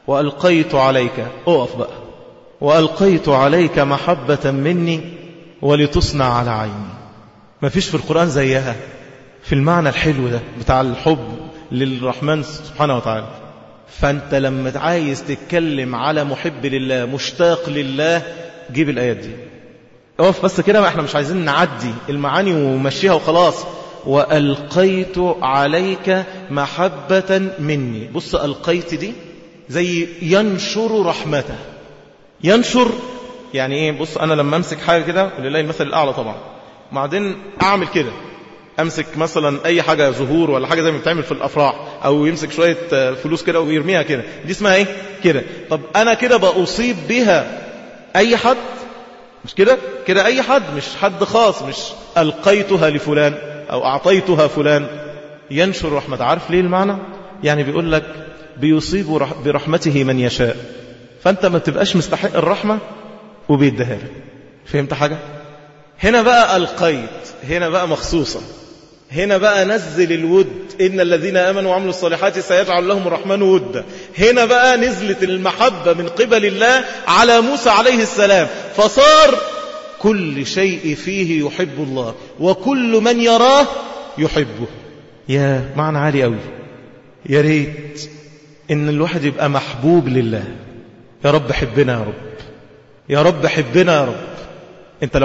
وألقيت عليك أقف بقى وألقيت عليك محبة مني ولتصنع على عيني ما فيش في القرآن زيها في المعنى الحلو ده بتاع الحب للرحمن سبحانه وتعالى فأنت لما عايز تتكلم على محب لله مشتاق لله جيب الآيات دي اقف بس كده ما احنا مش عايزين نعدي المعاني ومشيها وخلاص وألقيت عليك محبة مني بص ألقيت دي زي ينشر رحمته ينشر يعني ايه بص انا لما امسك حاجة كده ولله المثل الاعلى طبعا بعدين اعمل كده امسك مثلا اي حاجة زهور ولا حاجة زي ما بتعمل في الافراح او يمسك شوية فلوس كده ويرميها كده دي اسمها ايه كده طب انا كده بأصيب بها اي حد مش كده كده اي حد مش حد خاص مش القيتها لفلان او اعطيتها فلان ينشر رحمة عارف ليه المعنى يعني بيقول لك بيصيب برحمته من يشاء فانت ما تبقاش مستحق الرحمة وبيديها لك فهمت حاجة هنا بقى القيت هنا بقى مخصوصة هنا بقى نزل الود إن الذين آمنوا وعملوا الصالحات سيجعل لهم الرحمن ودا هنا بقى نزلت المحبة من قبل الله على موسى عليه السلام فصار كل شيء فيه يحب الله وكل من يراه يحبه يا معنى عالي قوي يا ريت ان الواحد يبقى محبوب لله يا رب حبنا يا رب يا رب حبنا يا رب انت لو